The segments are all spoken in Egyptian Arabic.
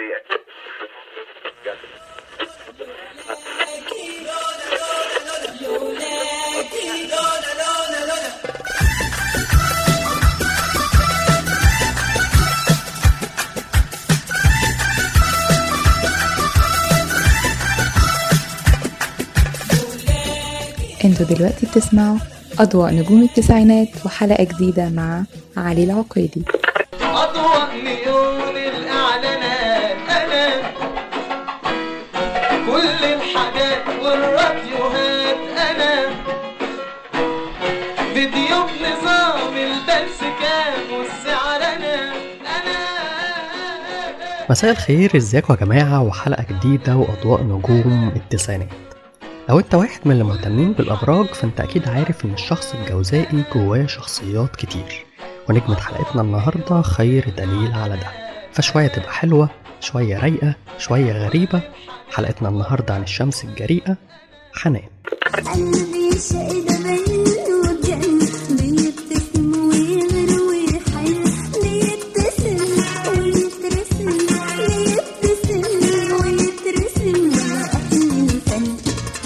انتوا دلوقتي بتسمعوا أضواء نجوم التسعينات وحلقة جديدة مع علي العقيدي أضواء نيون الإعلانات أنا كل الحاجات والراديوهات أنا فيديو بنظام البلس كام والسعر أنا أنا مساء الخير ازيكم يا جماعة وحلقة جديدة وأضواء نجوم التسعينات لو انت واحد من اللي مهتمين بالأبراج فانت أكيد عارف إن الشخص الجوزائي جواه شخصيات كتير ونجمة حلقتنا النهاردة خير دليل على ده فشوية تبقى حلوة شوية رايقة شوية غريبة حلقتنا النهاردة عن الشمس الجريئة حنان قلبي شقد بينه جن بيبتسم ويغر ويحل بيبتسم ويترسم بيبتسم ويترسم ولا أهل الفن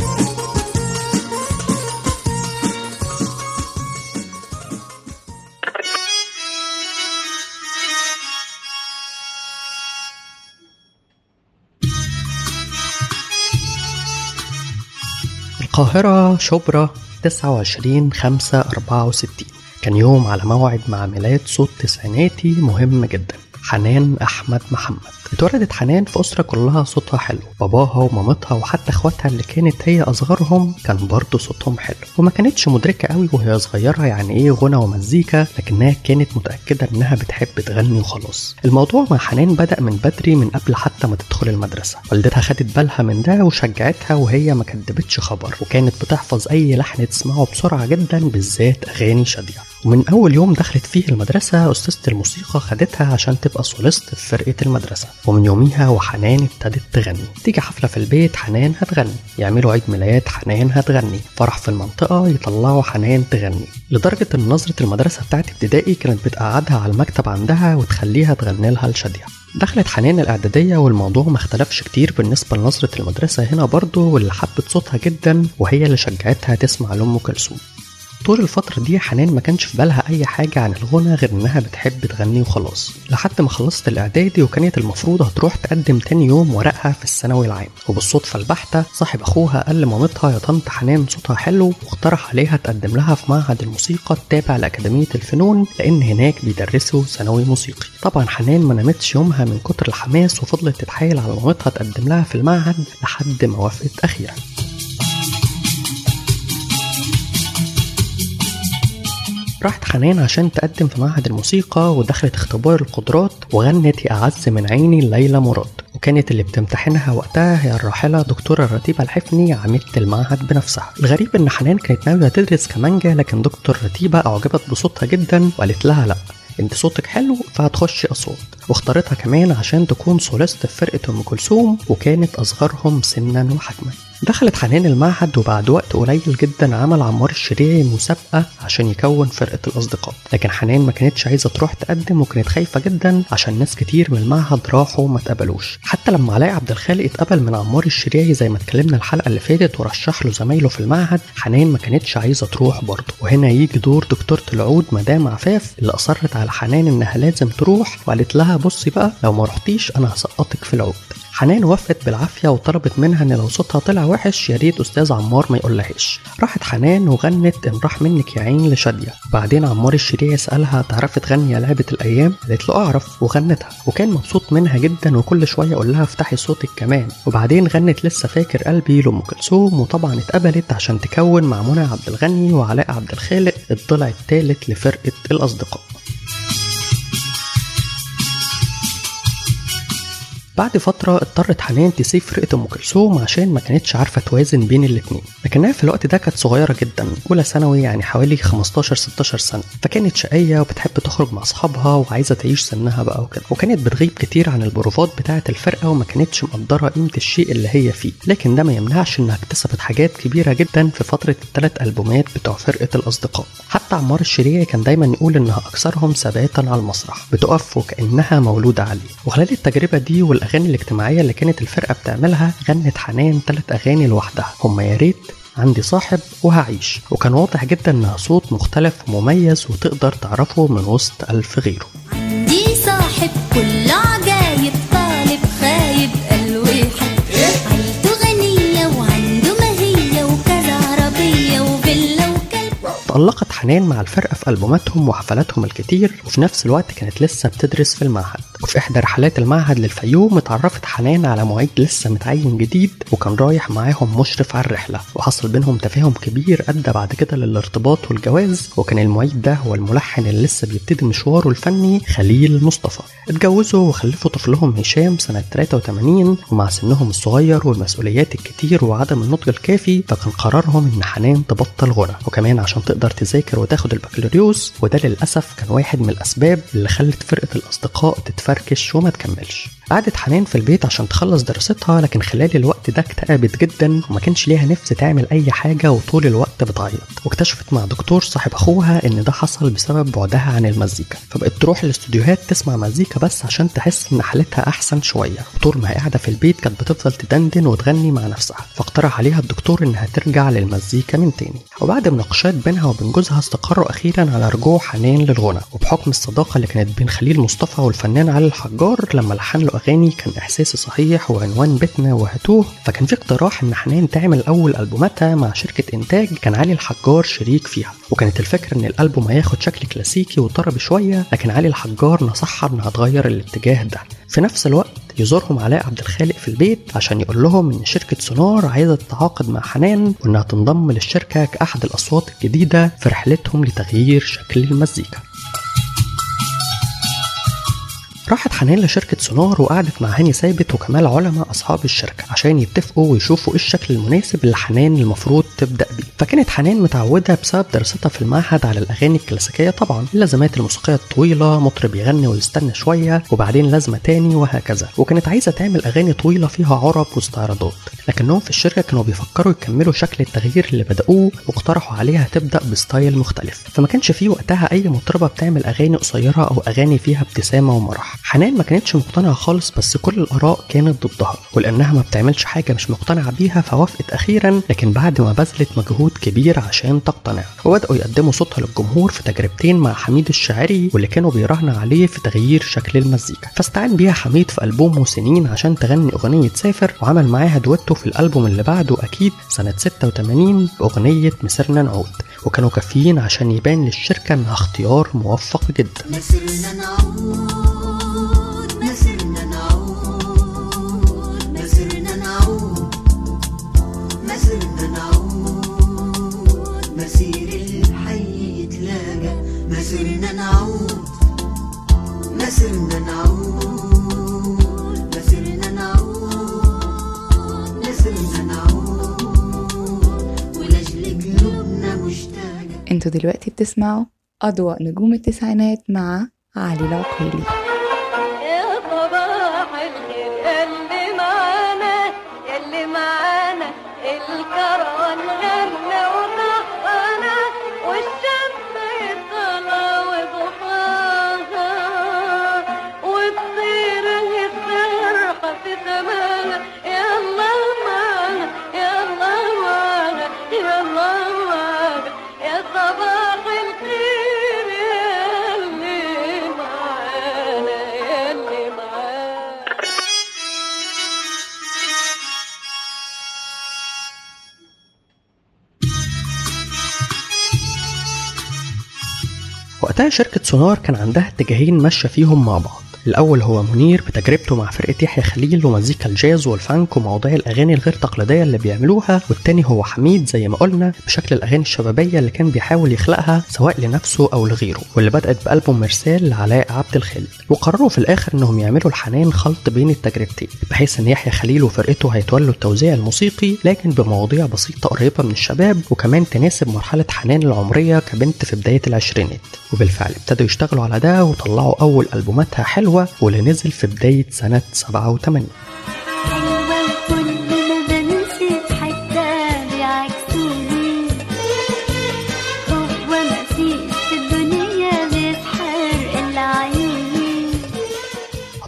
القاهرة شبرا 29 5 64 كان يوم على موعد مع ميلاد صوت تسعيناتي مهم جدا حنان أحمد محمد اتولدت حنان في أسرة كلها صوتها حلو باباها ومامتها وحتى اخواتها اللي كانت هي أصغرهم كان برضه صوتهم حلو وما كانتش مدركة قوي وهي صغيرة يعني إيه غنى ومزيكا لكنها كانت متأكدة إنها بتحب تغني وخلاص الموضوع مع حنان بدأ من بدري من قبل حتى ما تدخل المدرسة والدتها خدت بالها من ده وشجعتها وهي ما كدبتش خبر وكانت بتحفظ أي لحن تسمعه بسرعة جدا بالذات أغاني شادية ومن أول يوم دخلت فيه المدرسة أستاذة الموسيقى خدتها عشان تبقى سوليست في فرقة المدرسة ومن يوميها وحنان ابتدت تغني تيجي حفلة في البيت حنان هتغني يعملوا عيد ميلاد حنان هتغني فرح في المنطقة يطلعوا حنان تغني لدرجة إن نظرة المدرسة بتاعت ابتدائي كانت بتقعدها على المكتب عندها وتخليها تغني لها لشادية دخلت حنان الإعدادية والموضوع ما اختلفش كتير بالنسبة لنظرة المدرسة هنا برضه واللي حبت صوتها جدا وهي اللي شجعتها تسمع لأم كلثوم طول الفترة دي حنان ما كانش في بالها أي حاجة عن الغنى غير إنها بتحب تغني وخلاص لحد ما خلصت الإعدادي وكانت المفروض هتروح تقدم تاني يوم ورقها في الثانوي العام وبالصدفة البحتة صاحب أخوها قال لمامتها يا طنط حنان صوتها حلو واقترح عليها تقدم لها في معهد الموسيقى التابع لأكاديمية الفنون لأن هناك بيدرسوا ثانوي موسيقي طبعا حنان ما نامتش يومها من كتر الحماس وفضلت تتحايل على مامتها تقدم لها في المعهد لحد ما وافقت أخيرا راحت حنان عشان تقدم في معهد الموسيقى ودخلت اختبار القدرات وغنت يا أعز من عيني ليلى مراد وكانت اللي بتمتحنها وقتها هي الراحلة دكتورة رتيبة الحفني عميدة المعهد بنفسها الغريب إن حنان كانت ناوية تدرس كمانجا لكن دكتور رتيبة أعجبت بصوتها جدا وقالت لها لأ انت صوتك حلو فهتخشي اصوات واختارتها كمان عشان تكون سوليست في فرقه ام كلثوم وكانت اصغرهم سنا وحجما دخلت حنان المعهد وبعد وقت قليل جدا عمل عمار الشريعي مسابقة عشان يكون فرقة الأصدقاء لكن حنان ما كانتش عايزة تروح تقدم وكانت خايفة جدا عشان ناس كتير من المعهد راحوا وما اتقبلوش حتى لما علاء عبد الخالق اتقبل من عمار الشريعي زي ما اتكلمنا الحلقة اللي فاتت ورشح له زمايله في المعهد حنان ما كانتش عايزة تروح برضه وهنا يجي دور دكتورة العود مدام عفاف اللي أصرت على حنان إنها لازم تروح وقالت لها بصي بقى لو ما رحتيش أنا هسقطك في العود حنان وافقت بالعافيه وطلبت منها ان لو صوتها طلع وحش يا ريت استاذ عمار ما يقولهاش راحت حنان وغنت ان راح منك يا عين لشاديه بعدين عمار الشريعي سالها تعرفي تغني يا لعبه الايام قالت له اعرف وغنتها وكان مبسوط منها جدا وكل شويه يقول لها افتحي صوتك كمان وبعدين غنت لسه فاكر قلبي لام كلثوم وطبعا اتقبلت عشان تكون مع منى عبد الغني وعلاء عبد الخالق الضلع الثالث لفرقه الاصدقاء بعد فترة اضطرت حنان تسيب فرقة أم كلثوم عشان ما كانتش عارفة توازن بين الاتنين لكنها في الوقت ده كانت صغيرة جدا أولى ثانوي يعني حوالي 15 16 سنة فكانت شقية وبتحب تخرج مع أصحابها وعايزة تعيش سنها بقى وكده وكانت بتغيب كتير عن البروفات بتاعة الفرقة وما كانتش مقدرة قيمة الشيء اللي هي فيه لكن ده ما يمنعش إنها اكتسبت حاجات كبيرة جدا في فترة الثلاث ألبومات بتوع فرقة الأصدقاء حتى عمار الشريعي كان دايما يقول إنها أكثرهم ثباتا على المسرح بتقف وكأنها مولودة عليه وخلال التجربة دي والأغاني الأغاني الاجتماعية اللي كانت الفرقة بتعملها غنت حنان ثلاث أغاني لوحدها هما يا ريت عندي صاحب وهعيش وكان واضح جدا انها صوت مختلف ومميز وتقدر تعرفه من وسط ألف غيره عندي صاحب كل عجايب طالب خايب الوحد عيلته غنية وعنده ماهية وكذا عربية وفيلا وكلب تألقت حنان مع الفرقة في ألبوماتهم وحفلاتهم الكتير وفي نفس الوقت كانت لسه بتدرس في المعهد وفي إحدى رحلات المعهد للفيوم اتعرفت حنان على معيد لسه متعين جديد وكان رايح معاهم مشرف على الرحلة وحصل بينهم تفاهم كبير أدى بعد كده للارتباط والجواز وكان المعيد ده هو الملحن اللي لسه بيبتدي مشواره الفني خليل مصطفى اتجوزوا وخلفوا طفلهم هشام سنة 83 ومع سنهم الصغير والمسؤوليات الكتير وعدم النضج الكافي فكان قرارهم إن حنان تبطل غنى وكمان عشان تقدر تذاكر وتاخد البكالوريوس وده للأسف كان واحد من الأسباب اللي خلت فرقة الأصدقاء تتفركش وما تكملش قعدت حنان في البيت عشان تخلص دراستها لكن خلال الوقت ده اكتئبت جدا وما كانش ليها نفس تعمل أي حاجة وطول الوقت بتعيط واكتشفت مع دكتور صاحب أخوها إن ده حصل بسبب بعدها عن المزيكا فبقت تروح الاستوديوهات تسمع مزيكا بس عشان تحس إن حالتها أحسن شوية وطول ما هي قاعدة في البيت كانت بتفضل تدندن وتغني مع نفسها فاقترح عليها الدكتور إنها ترجع للمزيكا من تاني وبعد مناقشات بينها وبين جوزها استقروا أخيرا على رجوع حنان للغنى وبحكم الصداقة اللي كانت بين خليل مصطفى والفنان علي الحجار لما لحن له أغاني كان إحساسي صحيح وعنوان بيتنا وهتوه فكان في اقتراح إن حنان تعمل أول ألبوماتها مع شركة إنتاج كان علي الحجار شريك فيها وكانت الفكرة إن الألبوم هياخد شكل كلاسيكي وطربي شوية لكن علي الحجار نصحها إنها تغير الاتجاه ده في نفس الوقت يزورهم علاء عبد الخالق في البيت عشان يقول لهم ان شركه سونار عايزه تتعاقد مع حنان وانها تنضم للشركه كاحد الاصوات الجديده في رحلتهم لتغيير شكل المزيكا راحت حنان لشركة سونار وقعدت مع هاني ثابت وكمال علماء أصحاب الشركة عشان يتفقوا ويشوفوا إيه الشكل المناسب اللي حنان المفروض تبدأ بيه فكانت حنان متعودة بسبب دراستها في المعهد على الأغاني الكلاسيكية طبعا اللازمات الموسيقية الطويلة مطرب يغني ويستنى شوية وبعدين لازمة تاني وهكذا وكانت عايزة تعمل أغاني طويلة فيها عرب واستعراضات لكنهم في الشركة كانوا بيفكروا يكملوا شكل التغيير اللي بدأوه واقترحوا عليها تبدأ بستايل مختلف فما كانش في وقتها أي مطربة بتعمل أغاني قصيرة أو أغاني فيها ابتسامة ومرح حنان ما كانتش مقتنعة خالص بس كل الآراء كانت ضدها ولأنها ما بتعملش حاجة مش مقتنعة بيها فوافقت أخيرا لكن بعد ما بذلت مجهود كبير عشان تقتنع وبدأوا يقدموا صوتها للجمهور في تجربتين مع حميد الشاعري واللي كانوا بيراهنوا عليه في تغيير شكل المزيكا فاستعان بيها حميد في ألبومه سنين عشان تغني أغنية سافر وعمل معاها دويتو في الألبوم اللي بعده أكيد سنة 86 بأغنية مسيرنا نعود وكانوا كافيين عشان يبان للشركة إنها اختيار موفق جدا مسيرنا نعود مسيرنا نعود مسيرنا نعود مسيرنا نعود مسير الحي يتلاقى مسيرنا نعود مسيرنا نعود مسيرنا نعود مسيرنا نعود ولأجل قلوبنا مشتاقة انتوا دلوقتي بتسمعوا أضواء نجوم التسعينات مع علي العقيلي يا صباح الخير اللي معانا اللي معانا الكران غنى وضحانا والشمس طلع وضحاها والطير الفرحة في سماها يلا معانا يلا معانا يلا معانا يا صباح الخير يلي معانا يلي معانا وقتها شركة سونار كان عندها اتجاهين ماشية فيهم مع بعض الأول هو منير بتجربته مع فرقة يحيى خليل ومزيكا الجاز والفانك ومواضيع الأغاني الغير تقليدية اللي بيعملوها والتاني هو حميد زي ما قلنا بشكل الأغاني الشبابية اللي كان بيحاول يخلقها سواء لنفسه أو لغيره واللي بدأت بألبوم مرسال لعلاء عبد الخالق وقرروا في الآخر إنهم يعملوا الحنان خلط بين التجربتين بحيث إن يحيى خليل وفرقته هيتولوا التوزيع الموسيقي لكن بمواضيع بسيطة قريبة من الشباب وكمان تناسب مرحلة حنان العمرية كبنت في بداية العشرينات وبالفعل ابتدوا يشتغلوا على ده وطلعوا أول ألبوماتها حلوة واللي نزل في بداية سنة 87 حلوة وكل ما بمسك حتى بيعكسوني هو ما فيش في الدنيا بيسحر إلا عيوني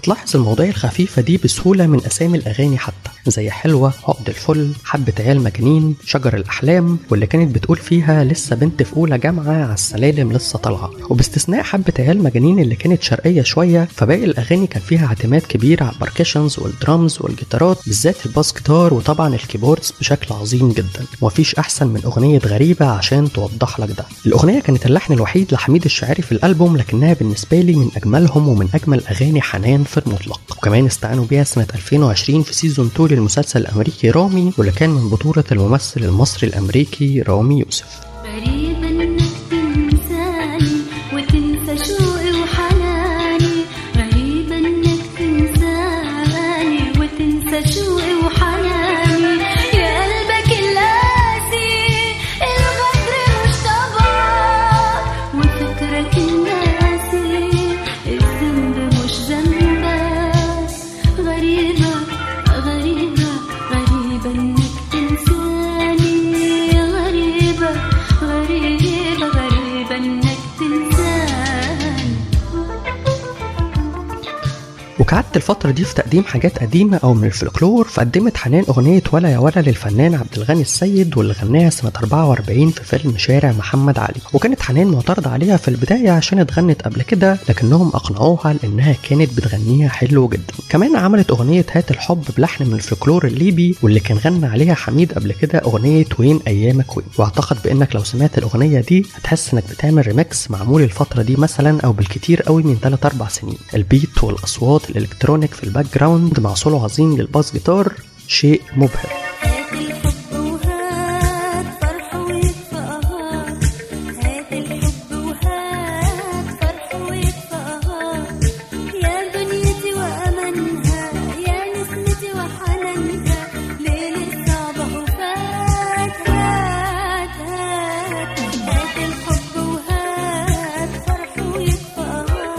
هتلاحظ المواضيع الخفيفة دي بسهولة من أسامي الأغاني حتى زي حلوة عقد الفل حبة عيال مجانين شجر الأحلام واللي كانت بتقول فيها لسه بنت في أولى جامعة على السلالم لسه طالعة وباستثناء حبة عيال مجانين اللي كانت شرقية شوية فباقي الأغاني كان فيها اعتماد كبير على الباركيشنز والدرامز والجيتارات بالذات الباس جيتار وطبعا الكيبوردز بشكل عظيم جدا ومفيش أحسن من أغنية غريبة عشان توضح لك ده الأغنية كانت اللحن الوحيد لحميد الشاعري في الألبوم لكنها بالنسبة لي من أجملهم ومن أجمل أغاني حنان في المطلق وكمان استعانوا بيها سنة 2020 في سيزون 2 للمسلسل الأمريكي رامي واللي كان من بطولة الممثل المصري الأمريكي رامي يوسف غريبة انك تنساني وتنسى شوقي وحناني غريبة انك تنساني وتنسى شوقي وحناني يا قلبك القاسي الغدر مش طبعك وفكرك الناسي الذنب مش ذنبك غريبة غريبة غريبة انك تنساني غريبة غريبة غريبة انك تنساني وكعدت الفترة دي في تقديم حاجات قديمة أو من الفلكلور فقدمت حنان أغنية ولا يا ولا للفنان عبد الغني السيد واللي غناها سنة 44 في فيلم شارع محمد علي وكانت حنان معترضة عليها في البداية عشان اتغنت قبل كده لكنهم أقنعوها لأنها كانت بتغنيها حلو جدا كمان عملت أغنية هات الحب بلحن من الفلكلور الليبي واللي كان غنى عليها حميد قبل كده أغنية وين أيامك وين واعتقد بأنك لو سمعت الأغنية دي هتحس إنك بتعمل ريمكس معمول الفترة دي مثلا أو بالكتير قوي من 3 4 سنين البيت والأصوات الإلكترونيك في الباك جراوند مع سولو عظيم للباس جيتار شيء مبهر هات الحب وهات فرح ويدفقها هات الحب وهات فرح ويدفقها يا دنيتي وأمانها يا نسمتي وحنانها ليل الصعب وفات هات هات هات الحب وهات فرح ويدفقها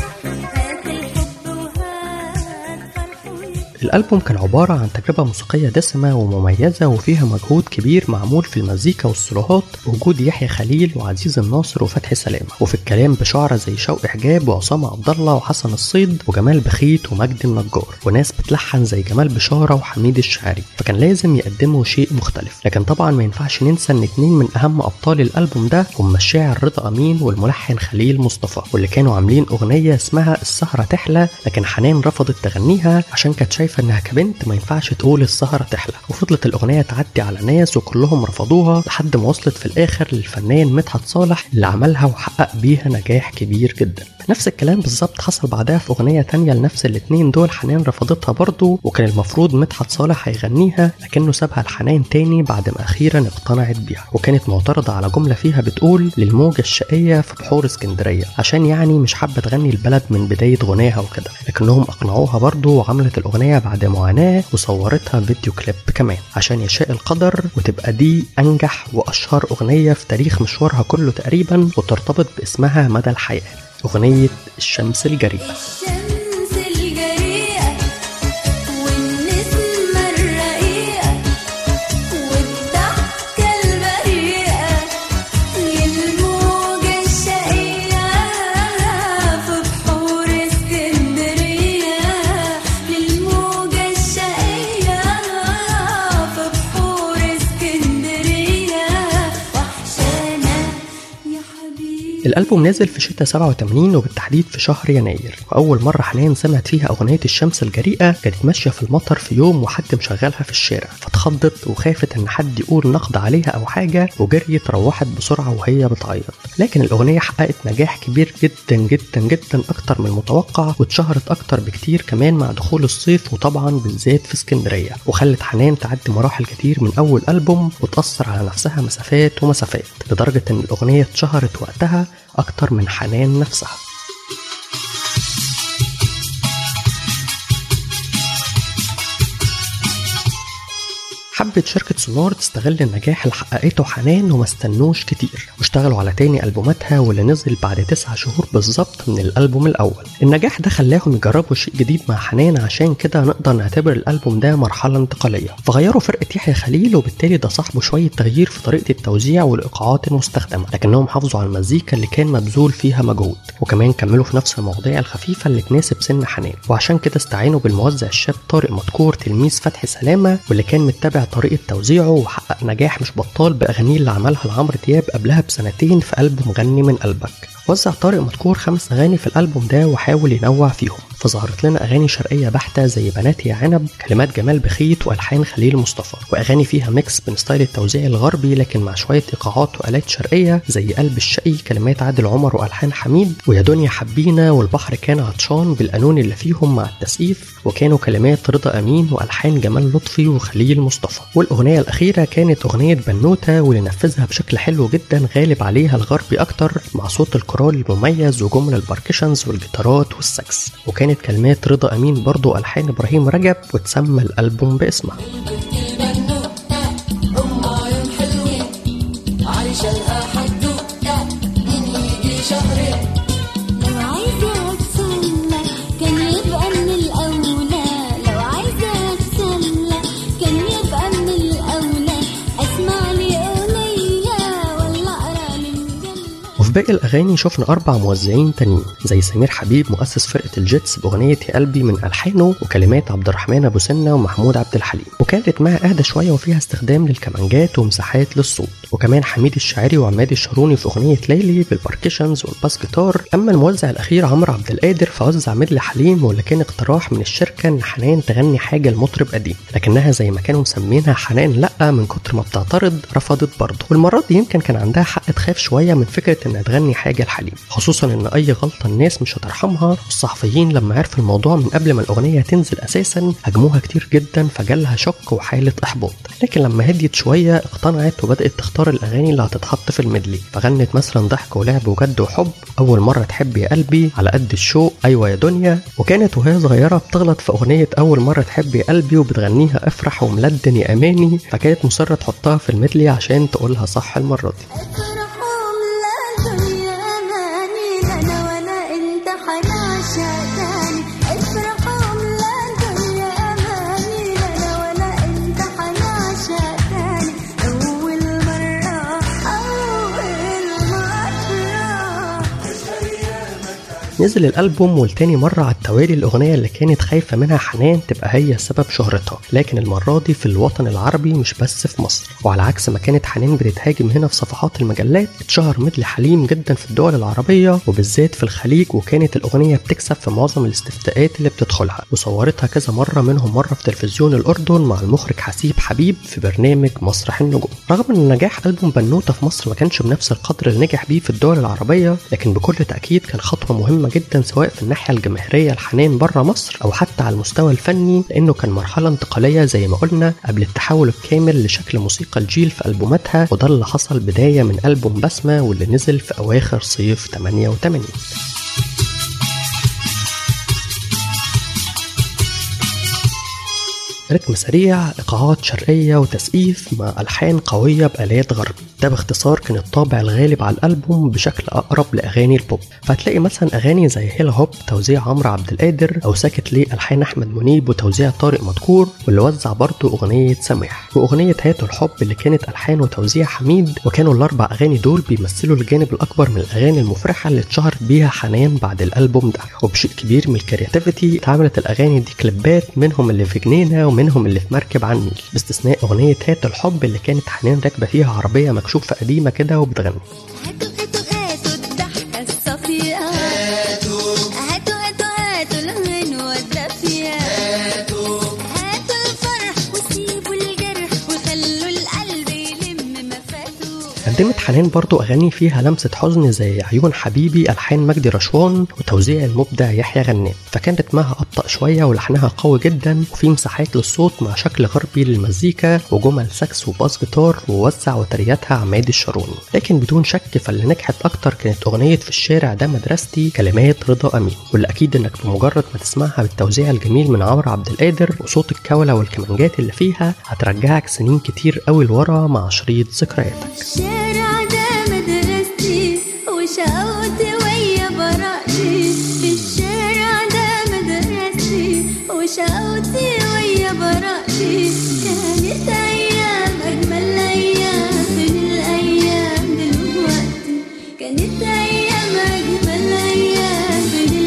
هات الحب وهات فرح ويدفقها الألبوم كان عبارة عن تجربة موسيقية دسمة ومميزة وفيها مجهود كبير معمول في المزيكا والصلوهات بوجود يحيى خليل وعزيز الناصر وفتحي سلامة وفي الكلام بشعراء زي شوقي حجاب وعصام عبد الله وحسن الصيد وجمال بخيت ومجدي النجار وناس بتلحن زي جمال بشارة وحميد الشاعري فكان لازم يقدموا شيء مختلف لكن طبعا ما ينفعش ننسى ان اتنين من اهم ابطال الالبوم ده هم الشاعر رضا امين والملحن خليل مصطفى واللي كانوا عاملين اغنيه اسمها السهره تحلى لكن حنان رفضت تغنيها عشان كانت شايفه انها كبنت ما ينفعش تقول السهره تحلى وفضلت الاغنيه تعدي على ناس وكلهم رفضوها لحد ما وصلت في الاخر للفنان مدحت صالح اللي عملها وحقق بيها نجاح كبير جدا نفس الكلام بالظبط حصل بعدها في اغنيه تانية لنفس الاتنين دول حنان رفضتها برضه وكان المفروض مدحت صالح هيغنيها لكنه سابها لحنان تاني بعد ما اخيرا اقتنعت بيها وكانت معترضه على جمله فيها بتقول للموجه الشقيه في بحور اسكندريه عشان يعني مش حابه تغني البلد من بدايه غناها وكده لكنهم اقنعوها برضه وعملت الاغنيه بعد معاناه وصورتها فيديو كليب كمان عشان يشاء القدر وتبقى دي انجح واشهر اغنيه في تاريخ مشوارها كله تقريبا وترتبط باسمها مدى الحياه اغنيه الشمس الجريئه الشمس الجريئة والنسمة الرقيقة والضحكة البريئة للموجة الشقية في بحور اسكندرية للموجة الشقية في بحور اسكندرية وحشانة يا حبيبي الألبوم نزل في شتاء 87 وبالتحديد في شهر يناير وأول مرة حنان سمعت فيها أغنية الشمس الجريئة كانت ماشية في المطر في يوم وحد مشغلها في الشارع فاتخضت وخافت إن حد يقول نقد عليها أو حاجة وجريت روحت بسرعة وهي بتعيط لكن الأغنية حققت نجاح كبير جدا جدا جدا أكتر من المتوقع واتشهرت أكتر بكتير كمان مع دخول الصيف وطبعا بالذات في اسكندرية وخلت حنان تعدي مراحل كتير من أول ألبوم وتأثر على نفسها مسافات ومسافات لدرجة إن الأغنية اتشهرت وقتها أكتر من حنان نفسها حبت شركة سونار تستغل النجاح اللي حققته حنان وما استنوش كتير واشتغلوا على تاني ألبوماتها واللي نزل بعد تسعة شهور بالظبط من الألبوم الأول النجاح ده خلاهم يجربوا شيء جديد مع حنان عشان كده نقدر نعتبر الألبوم ده مرحلة انتقالية فغيروا فرقة يحيى خليل وبالتالي ده صاحبه شوية تغيير في طريقة التوزيع والإيقاعات المستخدمة لكنهم حافظوا على المزيكا اللي كان مبذول فيها مجهود وكمان كملوا في نفس المواضيع الخفيفة اللي تناسب سن حنان وعشان كده استعانوا بالموزع الشاب طارق مدكور تلميذ فتحي سلامة واللي كان متبع طريقة توزيعه وحقق نجاح مش بطال بأغانيه اللي عملها لعمرو دياب قبلها بسنتين في ألبوم غني من قلبك وزع طارق مدكور خمس أغاني في الألبوم ده وحاول ينوع فيهم فظهرت لنا أغاني شرقية بحتة زي بنات يا عنب كلمات جمال بخيت وألحان خليل مصطفى وأغاني فيها ميكس بين ستايل التوزيع الغربي لكن مع شوية إيقاعات وآلات شرقية زي قلب الشقي كلمات عادل عمر وألحان حميد ويا دنيا حبينا والبحر كان عطشان بالقانون اللي فيهم مع التسقيف وكانوا كلمات رضا أمين وألحان جمال لطفي وخليل مصطفى والأغنية الأخيرة كانت أغنية بنوتة واللي نفذها بشكل حلو جدا غالب عليها الغربي أكتر مع صوت الكورال المميز وجمل الباركشنز والجيتارات والسكس وكانت كلمات رضا أمين برضو ألحان إبراهيم رجب وتسمى الألبوم باسمها لو عايزة أتسلى كان يبقى من الأولى لو عايزة أتسلى كان يبقى من الأولى أسمع لي أغنية ولا أقرأ لي مجلة وفي باقي الأغاني شفنا أربع موزعين تانيين زي سمير حبيب مؤسس فرقة الجيتس بأغنية يا قلبي من ألحانه وكلمات عبد الرحمن أبو سنة ومحمود عبد الحليم وكانت رتمها أهدى شوية وفيها استخدام للكمانجات ومساحات للصوت وكمان حميد الشاعري وعماد الشاروني في أغنية ليلي بالباركيشنز والباس جيتار أما الموزع الأخير عمرو عبد القادر فوزع مدل حليم واللي كان اقتراح من الشركة إن حنان تغني حاجة لمطرب قديم لكنها زي ما كانوا مسمينها حنان لأ من كتر ما بتعترض رفضت برضه والمرة دي يمكن كان عندها حق تخاف شوية من فكرة إنها تغني حاجة لحليم خصوصا إن أي غلطة الناس مش هترحمها والصحفيين لما عرفوا الموضوع من قبل ما الأغنية تنزل أساسا هاجموها كتير جدا فجالها شك وحالة إحباط لكن لما هديت شوية اقتنعت وبدأت تختار الأغاني اللي هتتحط في الميدلي فغنت مثلا ضحك ولعب وجد وحب أول مرة تحب يا قلبي على قد الشوق أيوة يا دنيا وكانت وهي صغيرة بتغلط في أغنية أول مرة تحب يا قلبي وبتغنيها افرح وملدن يا أماني فكانت مصرة تحطها في الميدلي عشان تقولها صح المرة دي افرحوا لا دنيا أماني لا أنا ولا أنت حنعشق تاني افرحوا لا دنيا أماني لا أنا ولا أنت حنعشق تاني أول مرة أول مرة نزل الألبوم والتاني مرة على التوالي الأغنية اللي كانت خايفة منها حنان تبقى هي سبب شهرتها لكن المرة دي في الوطن العربي مش بس في مصر وعلى عكس ما كانت حنان بتتهاجم هنا في صفحات المجلات اتشهر مدل حليم جدا في الدول العربية وبالذات في الخليج وكانت الأغنية بتكسب في معظم الاستفتاءات اللي بتدخلها وصورتها كذا مرة منهم مرة في تلفزيون الأردن مع المخرج حسيب حبيب في برنامج مسرح النجوم رغم ان نجاح ألبوم بنوتة في مصر ما كانش بنفس القدر اللي نجح بيه في الدول العربية لكن بكل تأكيد كان خطوة مهمة جدا سواء في الناحية الجماهيرية الحنان بره مصر أو حتى على المستوى الفني لأنه كان مرحلة انتقالية زي ما قلنا قبل التحول الكامل لشكل موسيقى الجيل في ألبوماتها وده اللي حصل بداية من ألبوم بسمة واللي نزل في أواخر صيف 88 رتم سريع ايقاعات شرقيه وتسقيف مع الحان قويه بالات غربي ده باختصار كان الطابع الغالب على الالبوم بشكل اقرب لاغاني البوب فهتلاقي مثلا اغاني زي هيلا هوب توزيع عمرو عبد القادر او ساكت ليه الحان احمد منيب وتوزيع طارق مدكور واللي وزع برضه اغنيه سماح واغنيه هاتوا الحب اللي كانت الحان وتوزيع حميد وكانوا الاربع اغاني دول بيمثلوا الجانب الاكبر من الاغاني المفرحه اللي اتشهرت بيها حنان بعد الالبوم ده وبشيء كبير من الكرياتيفيتي اتعملت الاغاني دي كليبات منهم اللي في جنينه ومنهم اللي في مركب على النيل باستثناء اغنيه هات الحب اللي كانت حنان راكبه فيها عربيه مكشوفه قديمه كده وبتغني هاتوا هاتوا هاتوا الضحكة الصافية هاتوا هاتوا هاتوا الغنوة الدافية هاتوا هاتوا الفرح وسيبوا الجرح وخلوا القلب يلم ما فاتوا قدمت حنان برضو أغاني فيها لمسة حزن زي عيون حبيبي ألحان مجدي رشوان وتوزيع المبدع يحيى غنام فكان رتمها أبطأ شوية ولحنها قوي جدا وفي مساحات للصوت مع شكل غربي للمزيكا وجمل ساكس وباس جيتار ووزع وترياتها عماد الشاروني لكن بدون شك فاللي نجحت أكتر كانت أغنية في الشارع ده مدرستي كلمات رضا أمين واللي أكيد إنك بمجرد ما تسمعها بالتوزيع الجميل من عمرو عبد القادر وصوت الكولة والكمانجات اللي فيها هترجعك سنين كتير قوي لورا مع شريط ذكرياتك الشارع ده مدرستي وشقوتي ويا براءتي في الشارع ده مدرستي وشقوتي ويا براءتي كانت أيام أجمل أيام من الأيام دلوقتي كانت أيام أجمل أيام من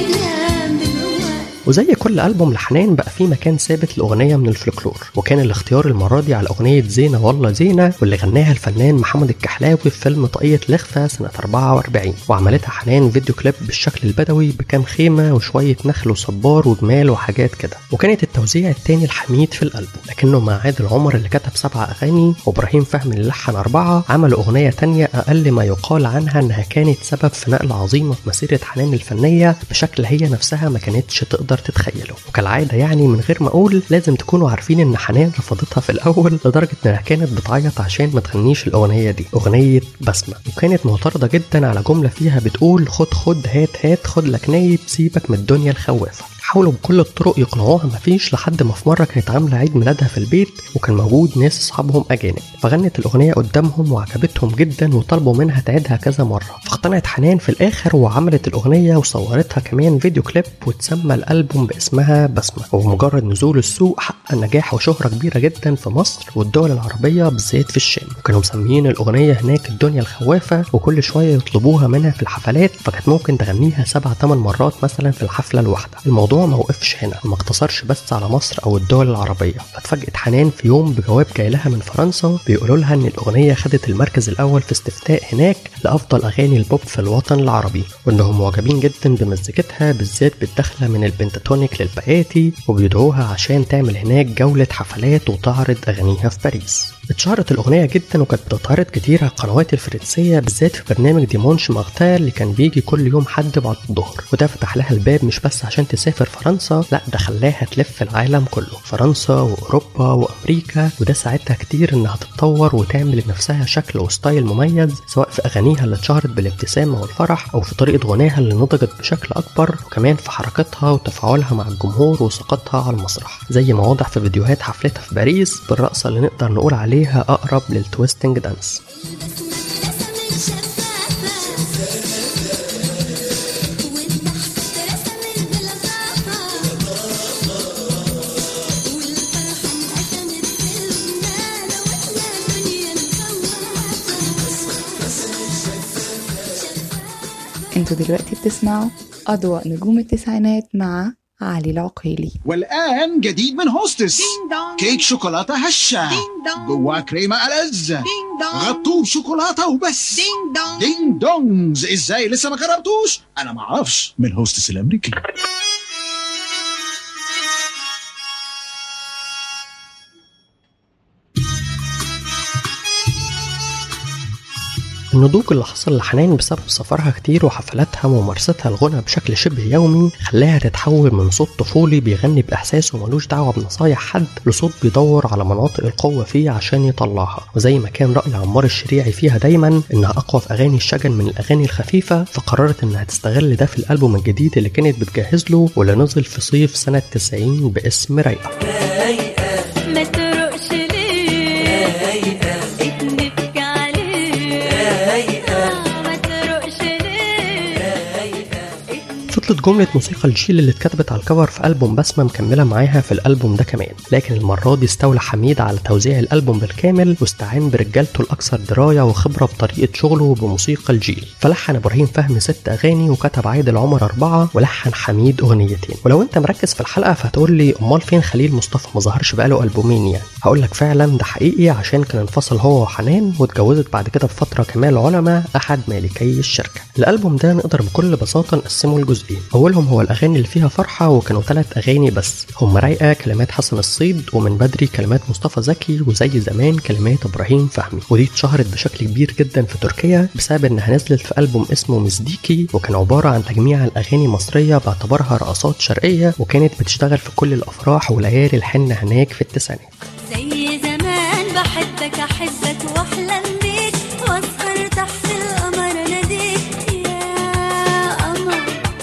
الأيام دلوقتي وزي كل ألبوم لحنان بقى فيه مكان ثابت لأغنية من الفلكلور وكان الاختيار المرة دي على أغنية زينة والله زينة واللي غناها الفنان محمد الكحلاوي في فيلم طاقية لخفة سنة 44 وعملتها حنان فيديو كليب بالشكل البدوي بكام خيمة وشوية نخل وصبار وجمال وحاجات كده وكانت التوزيع التاني الحميد في الألبوم لكنه مع عادل عمر اللي كتب سبع أغاني وإبراهيم فهمي اللي لحن أربعة عملوا أغنية تانية أقل ما يقال عنها إنها كانت سبب في نقلة عظيمة في مسيرة حنان الفنية بشكل هي نفسها ما كانتش تقدر تتخيله وكالعادة يعني من غير ما أقول لازم تكونوا عارفين إن حنان رفضتها في الأول لدرجة إنها كانت بتعيط عشان ما تغنيش الأغنية دي أغنية بسمة وكانت معترضة جدا على جملة فيها بتقول خد خد هات هات خد لك نايب سيبك من الدنيا الخوافة حاولوا بكل الطرق يقنعوها مفيش لحد ما في مره كانت عامله عيد ميلادها في البيت وكان موجود ناس اصحابهم اجانب فغنت الاغنيه قدامهم وعجبتهم جدا وطلبوا منها تعيدها كذا مره فاقتنعت حنان في الاخر وعملت الاغنيه وصورتها كمان فيديو كليب وتسمى الالبوم باسمها بسمه وبمجرد نزول السوق حقق نجاح وشهره كبيره جدا في مصر والدول العربيه بالذات في الشام وكانوا مسميين الاغنيه هناك الدنيا الخوافه وكل شويه يطلبوها منها في الحفلات فكانت ممكن تغنيها سبع ثمان مرات مثلا في الحفله الواحده الموضوع ما وقفش هنا وما اقتصرش بس على مصر او الدول العربيه فاتفاجئت حنان في يوم بجواب جاي لها من فرنسا بيقولوا لها ان الاغنيه خدت المركز الاول في استفتاء هناك لافضل اغاني البوب في الوطن العربي وانهم معجبين جدا بمزيكتها بالذات بالدخله من البنتاتونيك للبياتي وبيدعوها عشان تعمل هناك جوله حفلات وتعرض اغانيها في باريس اتشهرت الأغنية جدا وكانت بتتعرض كتير على القنوات الفرنسية بالذات في برنامج ديمونش مارتال اللي كان بيجي كل يوم حد بعد الظهر وده فتح لها الباب مش بس عشان تسافر فرنسا لا ده خلاها تلف العالم كله فرنسا وأوروبا وأمريكا وده ساعدها كتير إنها تتطور وتعمل لنفسها شكل وستايل مميز سواء في أغانيها اللي اتشهرت بالابتسامة والفرح أو في طريقة غناها اللي نضجت بشكل أكبر وكمان في حركتها وتفاعلها مع الجمهور وثقتها على المسرح زي ما واضح في فيديوهات حفلتها في باريس بالرقصة اللي نقدر نقول عليها عليها أقرب للتويستنج دانس انتوا دلوقتي بتسمعوا أضواء نجوم التسعينات مع علي العقيلي والآن جديد من هوستس كيك شوكولاتة هشة جواه كريمة ألذ غطوه بشوكولاتة وبس دينج دونجز ازاي لسه ما جربتوش انا ما اعرفش من هوستس الامريكي النضوج اللي حصل لحنان بسبب سفرها كتير وحفلاتها وممارستها الغنى بشكل شبه يومي خلاها تتحول من صوت طفولي بيغني بإحساس وملوش دعوة بنصايح حد لصوت بيدور على مناطق القوة فيه عشان يطلعها وزي ما كان رأي عمار الشريعي فيها دايما إنها أقوى في أغاني الشجن من الأغاني الخفيفة فقررت إنها تستغل ده في الألبوم الجديد اللي كانت بتجهز له واللي نزل في صيف سنة 90 باسم رايقة ما تروقش ليه اتنفك عليه ما تروقش ليه فضلت جملة موسيقى الجيل اللي اتكتبت على الكفر في ألبوم بسمة مكملة معاها في الألبوم ده كمان لكن المرة دي استولى حميد على توزيع الألبوم بالكامل واستعان برجالته الأكثر دراية وخبرة بطريقة شغله بموسيقى الجيل فلحن إبراهيم فهمي ست أغاني وكتب عادل عمر أربعة ولحن حميد أغنيتين ولو أنت مركز في الحلقة فهتقول لي أمال فين خليل مصطفى ما ظهرش بقاله ألبومين يعني هقول لك فعلا ده حقيقي عشان كان انفصل هو وحنان واتجوزت بعد كده بفترة كمال علماء أحد مالكي الشركة الألبوم ده نقدر بكل بساطة نقسمه لجزئين اولهم هو الاغاني اللي فيها فرحه وكانوا ثلاث اغاني بس هم رايقه كلمات حسن الصيد ومن بدري كلمات مصطفى زكي وزي زمان كلمات ابراهيم فهمي ودي اتشهرت بشكل كبير جدا في تركيا بسبب انها نزلت في البوم اسمه مزديكي وكان عباره عن تجميع الاغاني المصريه باعتبارها رقصات شرقيه وكانت بتشتغل في كل الافراح وليالي الحنه هناك في التسعينات زي زمان بحبك احبك واحلم بيك واسهر تحت القمر اناديك يا قمر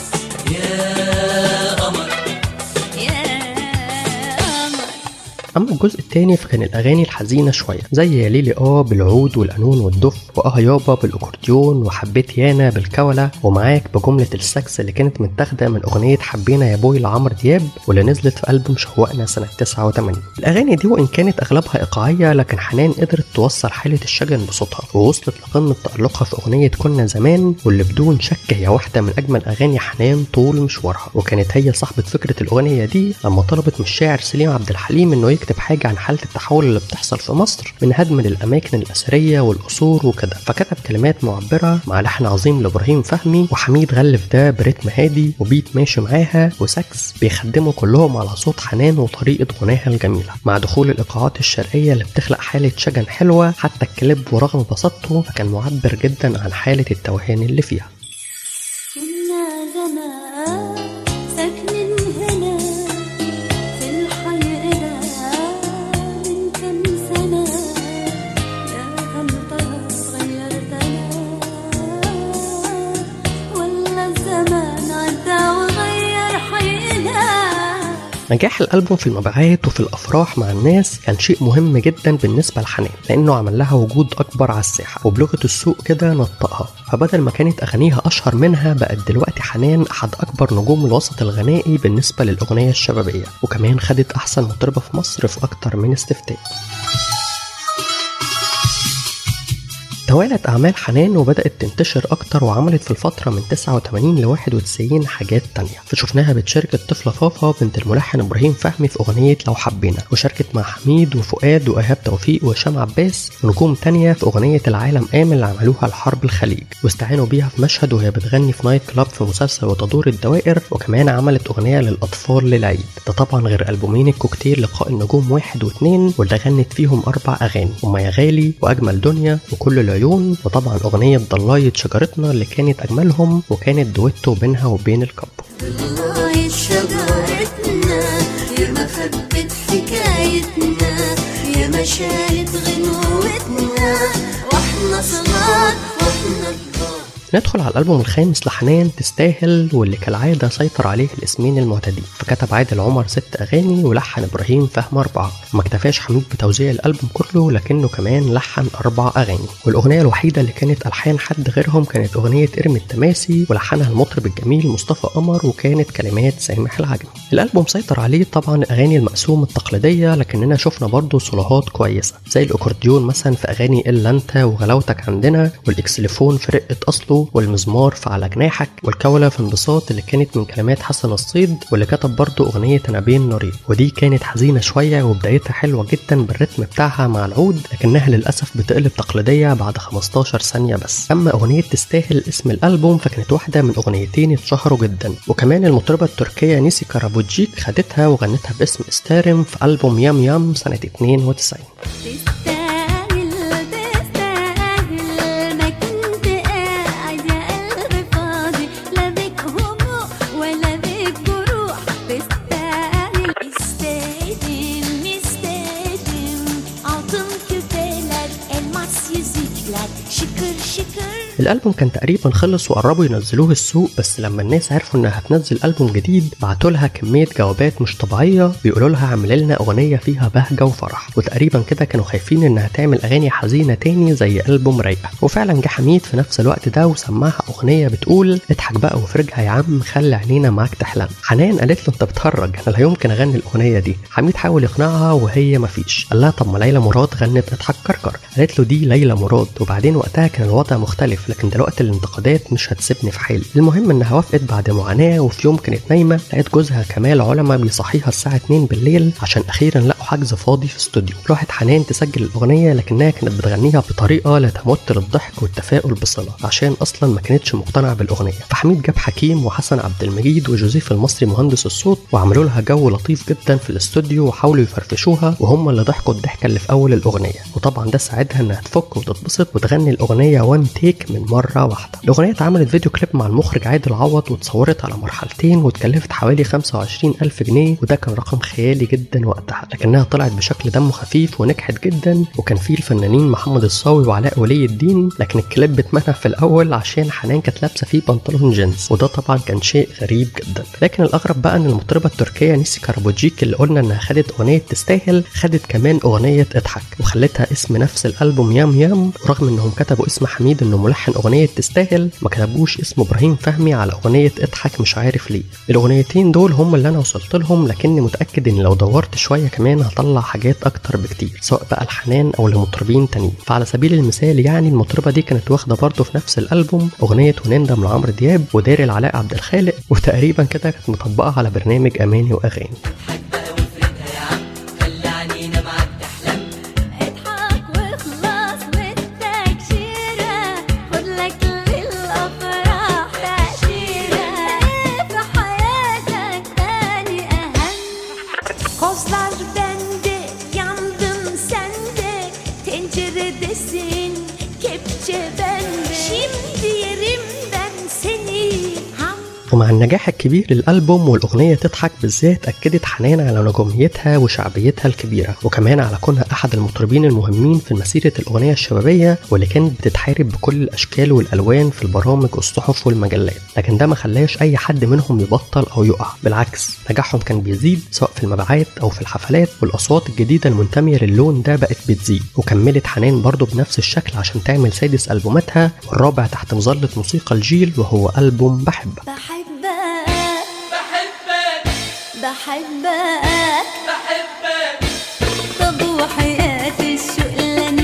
يا قمر اما الجزء التاني فكان الاغاني الحزينه شويه زي يا ليلي اه بالعود والقانون والدف واه يابا بالاكورديون وحبيت يانا بالكوله ومعاك بجمله السكس اللي كانت متاخده من اغنيه حبينا يا بوي لعمرو دياب واللي نزلت في البوم شوقنا سنه 89 الاغاني دي وان كانت اغلبها ايقاعيه لكن حنان قدرت توصل حاله الشجن بصوتها ووصلت لقمه تالقها في اغنيه كنا زمان واللي بدون شك هي واحده من اجمل اغاني حنان طول مشوارها وكانت هي صاحبه فكره الاغنيه دي لما طلبت من الشاعر سليم عبد الحليم انه يكتب حاجه عن حاله التحول اللي بتحصل في مصر من هدم للاماكن الاثريه والقصور وكده فكتب كلمات معبره مع لحن عظيم لابراهيم فهمي وحميد غلف ده برتم هادي وبيت ماشي معاها وساكس بيخدموا كلهم على صوت حنان وطريقه غناها الجميله مع دخول الايقاعات الشرقيه اللي بتخلق حاله شجن حلوه حتى الكليب ورغم بساطته فكان معبر جدا عن حاله التوهان اللي فيها كنا زمان ساكنين هنا في الحي ده من كم سنة يا هل ترى اتغيرت أنا ولا الزمان عدى وغير حينا نجاح الألبوم في المبيعات وفي الأفراح مع الناس كان شيء مهم جدا بالنسبة لحنان لأنه عمل لها وجود أكبر على الساحة وبلغة السوق كده نطقها فبدل ما كانت أغانيها أشهر منها بقت دلوقتي حنان أحد أكبر نجوم الوسط الغنائي بالنسبة للأغنية الشبابية وكمان خدت أحسن مطربة في مصر في أكتر من استفتاء توالت أعمال حنان وبدأت تنتشر أكتر وعملت في الفترة من 89 ل 91 حاجات تانية فشفناها بتشارك الطفلة فافا بنت الملحن إبراهيم فهمي في أغنية لو حبينا وشاركت مع حميد وفؤاد وإيهاب توفيق وهشام عباس ونجوم تانية في أغنية العالم آمن اللي عملوها لحرب الخليج واستعانوا بيها في مشهد وهي بتغني في نايت كلاب في مسلسل وتدور الدوائر وكمان عملت أغنية للأطفال للعيد ده طبعا غير ألبومين الكوكتيل لقاء النجوم واحد واثنين واللي غنت فيهم أربع أغاني هما يا غالي وأجمل دنيا وكل العيون وطبعا أغنية ضلاية شجرتنا اللي كانت أجملهم وكانت دويتو بينها وبين الكابو ضلاية شجرتنا يا مخبة حكايتنا يا مشالة غنوتنا واحنا صغار واحنا كبار ندخل على الألبوم الخامس لحنان تستاهل واللي كالعادة سيطر عليه الاسمين المعتادين فكتب عادل عمر ست أغاني ولحن إبراهيم فهم أربعة وما اكتفاش حميد بتوزيع الألبوم كله لكنه كمان لحن أربع أغاني والأغنية الوحيدة اللي كانت ألحان حد غيرهم كانت أغنية ارمي التماسي ولحنها المطرب الجميل مصطفى قمر وكانت كلمات سامح العجمي الألبوم سيطر عليه طبعا الأغاني المقسوم التقليدية لكننا شفنا برضه صولوهات كويسة زي الأكورديون مثلا في أغاني إلا أنت وغلاوتك عندنا والإكسليفون في رقة أصله والمزمار في على جناحك والكولة في انبساط اللي كانت من كلمات حسن الصيد واللي كتب برضه أغنية أنا بين نارين ودي كانت حزينة شوية وبدايتها حلوة جدا بالريتم بتاعها مع العود لكنها للأسف بتقلب تقليدية بعد 15 ثانية بس أما أغنية تستاهل اسم الألبوم فكانت واحدة من أغنيتين اتشهروا جدا وكمان المطربة التركية نيسي كارابوتجيك خدتها وغنتها باسم استارم في ألبوم يام يام سنة 92 تستاهل تستاهل ما كنت قاعد يا قلبي فاضي لا بك هموم ولا بك جروح تستاهل استاهل مستاهل altın küpeler elmas yüzükler şıkır şıkır الألبوم كان تقريبا خلص وقربوا ينزلوه السوق بس لما الناس عرفوا إنها هتنزل ألبوم جديد بعتوا لها كمية جوابات مش طبيعية بيقولوا لها اعملي لنا أغنية فيها بهجة وفرح وتقريبا كده كانوا خايفين إنها تعمل أغاني حزينة تاني زي ألبوم رايقة وفعلا جه حميد في نفس الوقت ده وسمعها أغنية بتقول اضحك بقى وافرجها يا عم خلي عينينا معاك تحلم حنان قالت له أنت بتهرج أنا لا يمكن أغني الأغنية دي حميد حاول يقنعها وهي مفيش قال لها طب ما ليلى مراد غنت اضحك كركر قالت له دي ليلى مراد وبعدين وقتها كان الوضع مختلف لكن دلوقتي الانتقادات مش هتسيبني في حالي المهم انها وافقت بعد معاناه وفي يوم كانت نايمه لقيت جوزها كمال علماء بيصحيها الساعه 2 بالليل عشان اخيرا لقوا حجز فاضي في استوديو راحت حنان تسجل الاغنيه لكنها كانت بتغنيها بطريقه لا تمت للضحك والتفاؤل بصله عشان اصلا ما كانتش مقتنعه بالاغنيه فحميد جاب حكيم وحسن عبد المجيد وجوزيف المصري مهندس الصوت وعملوا لها جو لطيف جدا في الاستوديو وحاولوا يفرفشوها وهم اللي ضحكوا الضحكه اللي في اول الاغنيه وطبعا ده ساعدها انها تفك وتتبسط وتغني الاغنيه وان تيك من مره واحده الاغنيه اتعملت فيديو كليب مع المخرج عادل عوض واتصورت على مرحلتين واتكلفت حوالي 25 ألف جنيه وده كان رقم خيالي جدا وقتها لكنها طلعت بشكل دمه خفيف ونجحت جدا وكان فيه الفنانين محمد الصاوي وعلاء ولي الدين لكن الكليب اتمنع في الاول عشان حنان كانت لابسه فيه بنطلون جينز وده طبعا كان شيء غريب جدا لكن الاغرب بقى ان المطربه التركيه نيسي كاربوجيك اللي قلنا انها خدت اغنيه تستاهل خدت كمان اغنيه اضحك وخلتها اسم نفس الالبوم يام يام ورغم انهم كتبوا اسم حميد انه ملحن اغنيه تستاهل ما كتبوش اسم ابراهيم فهمي على اغنيه اضحك مش عارف ليه الاغنيتين دول هم اللي انا وصلت لهم لكني متاكد ان لو دورت شويه كمان هطلع حاجات اكتر بكتير سواء بقى الحنان او لمطربين تانيين فعلى سبيل المثال يعني المطربه دي كانت واخده برضه في نفس الالبوم اغنيه ونندم لعمرو دياب وداري العلاء عبد الخالق وتقريبا كده كانت مطبقه على برنامج اماني واغاني اضحك واخلص والتكشيرة خد لك للأفراح تأشيرة في حياتك تاني أهم Kozlar bende, yandım sende Tenceredesin, kepçe bende Şimdi yerim ben seni Ham ومع النجاح الكبير للألبوم والأغنية تضحك بالذات أكدت حنان على نجوميتها وشعبيتها الكبيرة وكمان على كونها أحد المطربين المهمين في مسيرة الأغنية الشبابية واللي كانت بتتحارب بكل الأشكال والألوان في البرامج والصحف والمجلات لكن ده ما خلاش أي حد منهم يبطل أو يقع بالعكس نجاحهم كان بيزيد سواء في المبيعات أو في الحفلات والأصوات الجديدة المنتمية للون ده بقت بتزيد وكملت حنان برضه بنفس الشكل عشان تعمل سادس ألبوماتها والرابع تحت مظلة موسيقى الجيل وهو ألبوم بحبك بحبك بحبك بحبك بحبك طب وحياة الشوق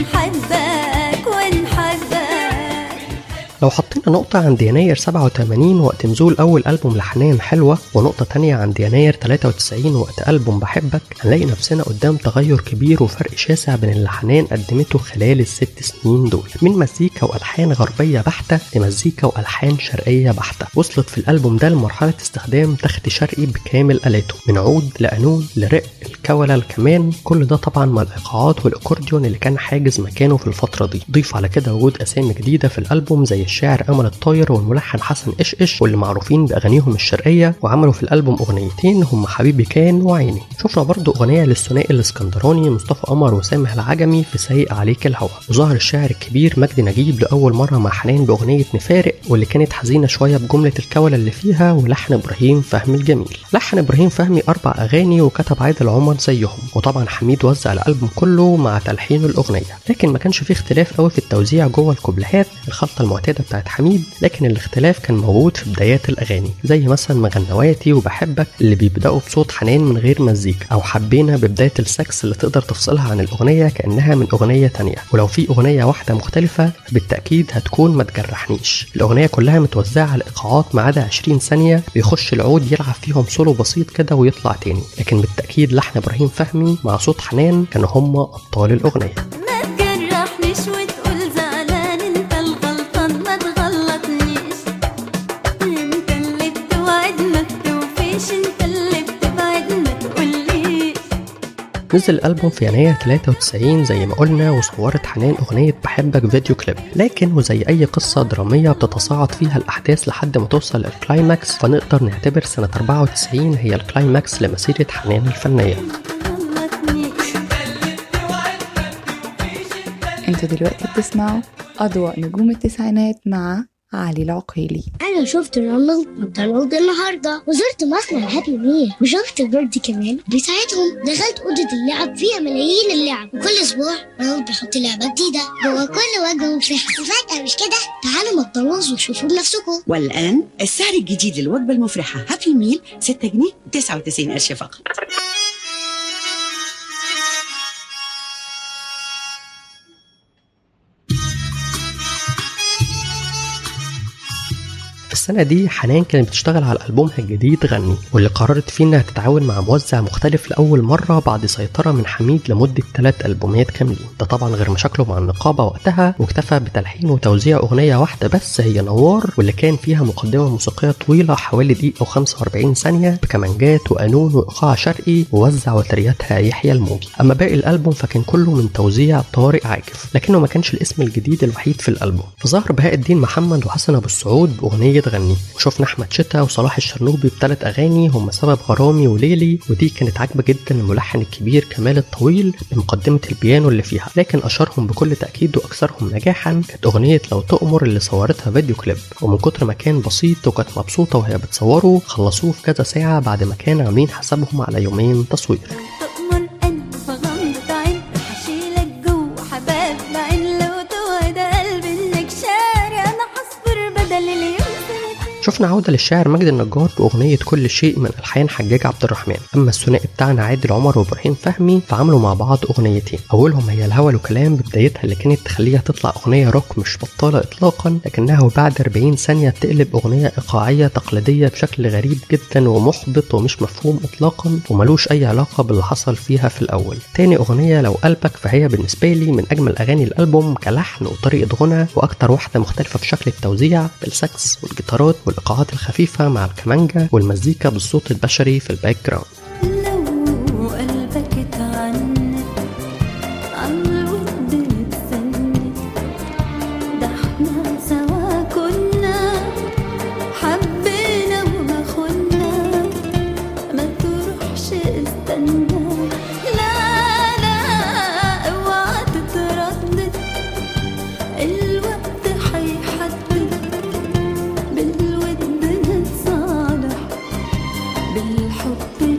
لنحبك ونحبك لو حطينا نقطة عند يناير 87 وقت نزول أول ألبوم لحنان حلوة ونقطة تانية عند يناير 93 وقت ألبوم بحبك هنلاقي نفسنا قدام تغير كبير وفرق شاسع بين اللي حنان قدمته خلال الست سنين دول من مزيكا وألحان غربية بحتة لمزيكا وألحان شرقية بحتة وصلت في الألبوم ده لمرحلة استخدام تخت شرقي بكامل آلاته من عود لقانون لرق الكولة الكمان كل ده طبعا مع الإيقاعات والأكورديون اللي كان حاجز مكانه في الفترة دي ضيف على كده وجود أسامي جديدة في الألبوم زي الشاعر أمل الطاير والملحن حسن إشإش واللي معروفين بأغانيهم الشرقية وعملوا في الألبوم أغنيتين هم حبيبي كان وعيني شفنا برضو أغنية للثنائي الإسكندراني مصطفى قمر وسامح العجمي في سايق عليك الهوى وظهر الشاعر الكبير مجدي نجيب لأول مرة مع حنان بأغنية نفارق واللي كانت حزينة شوية بجملة الكولة اللي فيها ولحن إبراهيم فهمي الجميل لحن إبراهيم فهمي أربع أغاني وكتب عادل عمر زيهم وطبعا حميد وزع الألبوم كله مع تلحين الأغنية لكن ما كانش فيه اختلاف قوي في التوزيع جوه الكوبليهات الخلطة المعتادة بتاعت حميد لكن الاختلاف كان موجود في بدايات الأغاني زي مثلا مغنواتي وبحبك اللي بيبدأوا بصوت حنان من غير مزيكا أو حبينا ببداية السكس اللي تقدر تفصلها عن الأغنية كأنها من أغنية تانية ولو في أغنية واحدة مختلفة بالتأكيد هتكون ما تجرحنيش الأغنية كلها متوزعة على إيقاعات ما عدا 20 ثانية بيخش العود يلعب فيهم سولو بسيط كده ويطلع تاني لكن بالتأكيد لحن إبراهيم فهمي مع صوت حنان كانوا هم أبطال الأغنية ما تجرحنيش وتقول زعلان انت الغلطان ما تغلطنيش انت اللي بتوعد ما بتوفيش انت اللي بتبعد ما تقوليش نزل الألبوم في يناير 93 زي ما قلنا وصورت حنان أغنية بحبك فيديو كليب لكن وزي أي قصة درامية بتتصاعد فيها الأحداث لحد ما توصل للكلايماكس فنقدر نعتبر سنة 94 هي الكلايماكس لمسيرة حنان الفنية غلطنيش انتوا دلوقتي بتسمعوا أضواء نجوم التسعينات مع علي العقيلي انا شفت رونالد ماكدونالد النهارده وزرت مصنع هابي ميل وشفت بيردي كمان بيساعدهم دخلت اوضه اللعب فيها ملايين اللعب وكل اسبوع رونالد بيحط لعبه جديده جوه كل وجبه مفرحه وفجاه مش كده تعالوا ماكدونالدز وشوفوا بنفسكم والآن السعر الجديد للوجبة المفرحة هابي ميل 6 جنيه 99 قرش فقط في السنة دي حنان كانت بتشتغل على ألبومها الجديد غني واللي قررت فيه إنها تتعاون مع موزع مختلف لأول مرة بعد سيطرة من حميد لمدة ثلاث ألبومات كاملين ده طبعا غير مشاكله مع النقابة وقتها واكتفى بتلحين وتوزيع أغنية واحدة بس هي نوار واللي كان فيها مقدمة موسيقية طويلة حوالي دقيقة و45 ثانية بكمانجات وقانون وإيقاع شرقي ووزع وترياتها يحيى الموجي أما باقي الألبوم فكان كله من توزيع طارق عاكف لكنه ما كانش الاسم الجديد الوحيد في الألبوم فظهر بهاء الدين محمد وحسن أبو السعود بأغنية غني وشفنا أحمد شتا وصلاح الشرنوبي بثلاث أغاني هم سبب غرامي وليلي ودي كانت عاجبة جدا الملحن الكبير كمال الطويل بمقدمة البيانو اللي فيها لكن أشهرهم بكل تأكيد وأكثرهم نجاحا كانت أغنية لو تؤمر اللي صورتها فيديو كليب ومن كتر ما كان بسيط وكانت مبسوطة وهي بتصوره خلصوه في كذا ساعة بعد ما كانوا عاملين حسابهم على يومين تصوير تؤمر أن فغمضة عين حشيلك جوا حباب العين لو توعد قلبي إنك شاري أنا حصبر بدل اليوم سنتين شفنا عودة للشاعر مجدي النجار بأغنية كل شيء من ألحان حجاج عبد الرحمن أما الثنائي بتاعنا عادل عمر وإبراهيم فهمي فعملوا مع بعض أغنيتين أولهم هي الهوى وكلام ببدايتها اللي كانت تخليها تطلع أغنية روك مش بطالة إطلاقا لكنها بعد 40 ثانية تقلب أغنية إيقاعية تقليدية بشكل غريب جدا ومحبط ومش مفهوم إطلاقا وملوش أي علاقة باللي حصل فيها في الأول تاني أغنية لو قلبك فهي بالنسبة لي من أجمل أغاني الألبوم كلحن وطريقة غنى وأكتر واحدة مختلفة في شكل التوزيع بالسكس والجيتارات والإيقاعات الخفيفة مع الكمانجا والمزيكا بالصوت البشري في الباك جراوند لو قلبك اتعنت عن الود نتسند ده احنا سوا كنا حبينا وما خنا ما تروحش استنى لا لا اوعى تتردد الوقت هيحدد بالود نتصالح بالحب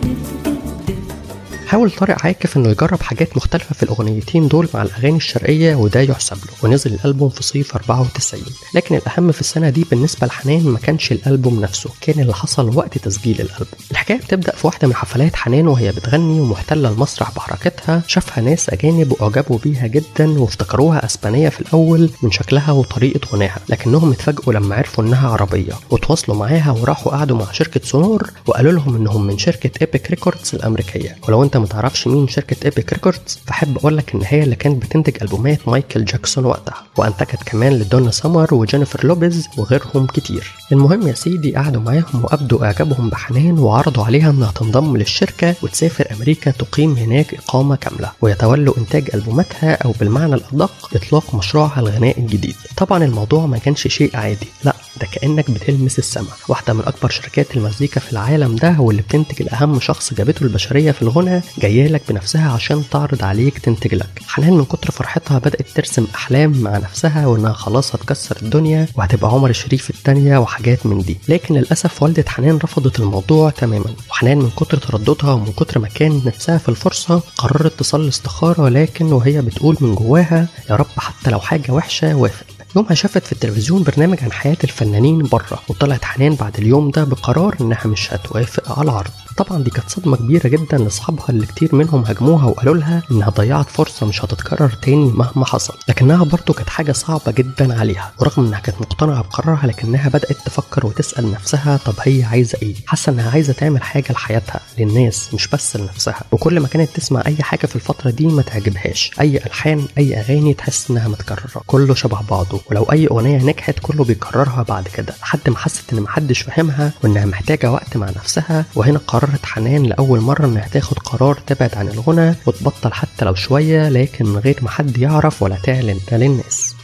نتجدد حاول طارق عاكف انه يجرب حاجات مختلفة في الاغنيتين دول مع الاغاني الشرقية وده يحسب له ونزل الالبوم في صيف 94 لكن الاهم في السنة دي بالنسبة لحنان ما كانش الالبوم نفسه كان اللي حصل وقت تسجيل الالبوم الحكاية بتبدأ في واحدة من حفلات حنان وهي بتغني ومحتلة المسرح بحركتها شافها ناس اجانب واعجبوا بيها جدا وافتكروها اسبانية في الاول من شكلها وطريقة غناها لكنهم اتفاجئوا لما عرفوا انها عربية وتواصلوا معاها وراحوا قعدوا مع شركة سونور وقالوا لهم انهم من شركة ايبك ريكوردز الامريكية ولو انت متعرفش مين شركة ايبك ريكوردز فحب اقول لك ان هي اللي كانت بتنتج البومات مايكل جاكسون وقتها وانتجت كمان لدونا سمر وجينيفر لوبيز وغيرهم كتير المهم يا سيدي قعدوا معاهم وابدوا اعجابهم بحنان وعرضوا عليها انها تنضم للشركة وتسافر امريكا تقيم هناك اقامة كاملة ويتولوا انتاج البوماتها او بالمعنى الادق اطلاق مشروعها الغنائي الجديد طبعا الموضوع ما كانش شيء عادي لا ده كانك بتلمس السماء واحده من اكبر شركات المزيكا في العالم ده واللي بتنتج الاهم شخص جابته البشريه في الغنى جايه لك بنفسها عشان تعرض عليك تنتج لك حنان من كتر فرحتها بدات ترسم احلام مع نفسها وانها خلاص هتكسر الدنيا وهتبقى عمر شريف التانية وحاجات من دي لكن للاسف والده حنان رفضت الموضوع تماما وحنان من كتر ترددها ومن كتر ما كان نفسها في الفرصه قررت تصلي استخاره لكن وهي بتقول من جواها يا رب حتى لو حاجه وحشه وافق يومها شافت في التلفزيون برنامج عن حياة الفنانين بره وطلعت حنان بعد اليوم ده بقرار انها مش هتوافق على العرض طبعا دي كانت صدمة كبيرة جدا لاصحابها اللي كتير منهم هاجموها وقالوا لها انها ضيعت فرصة مش هتتكرر تاني مهما حصل لكنها برضه كانت حاجة صعبة جدا عليها ورغم انها كانت مقتنعة بقرارها لكنها بدأت تفكر وتسأل نفسها طب هي عايزة ايه حاسة انها عايزة تعمل حاجة لحياتها للناس مش بس لنفسها وكل ما كانت تسمع اي حاجة في الفترة دي ما تعجبهاش اي الحان اي اغاني تحس انها متكررة كله شبه بعضه ولو اي اغنية نجحت كله بيكررها بعد كده لحد ما حست ان محدش فاهمها وانها محتاجة وقت مع نفسها وهنا قررت حنان لأول مرة انها تاخد قرار تبعد عن الغنى وتبطل حتى لو شوية لكن من غير ما حد يعرف ولا تعلن ده للناس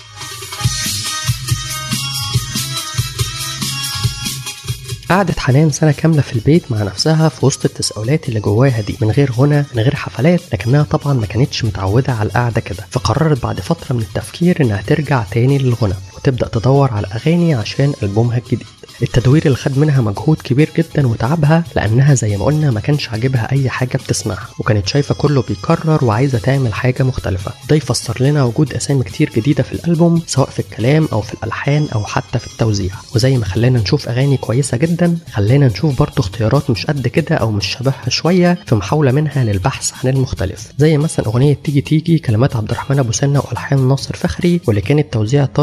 قعدت حنان سنة كاملة في البيت مع نفسها في وسط التساؤلات اللي جواها دي من غير غنى من غير حفلات لكنها طبعا ما كانتش متعودة على القعدة كده فقررت بعد فترة من التفكير انها ترجع تاني للغنى وتبدأ تدور على أغاني عشان ألبومها الجديد التدوير اللي خد منها مجهود كبير جدا وتعبها لانها زي ما قلنا ما كانش عاجبها اي حاجه بتسمعها وكانت شايفه كله بيكرر وعايزه تعمل حاجه مختلفه ده يفسر لنا وجود اسامي كتير جديده في الالبوم سواء في الكلام او في الالحان او حتى في التوزيع وزي ما خلانا نشوف اغاني كويسه جدا خلانا نشوف برضه اختيارات مش قد كده او مش شبهها شويه في محاوله منها للبحث عن المختلف زي مثلا اغنيه تيجي تيجي كلمات عبد الرحمن ابو سنه والحان ناصر فخري واللي كانت توزيع طارق مدكور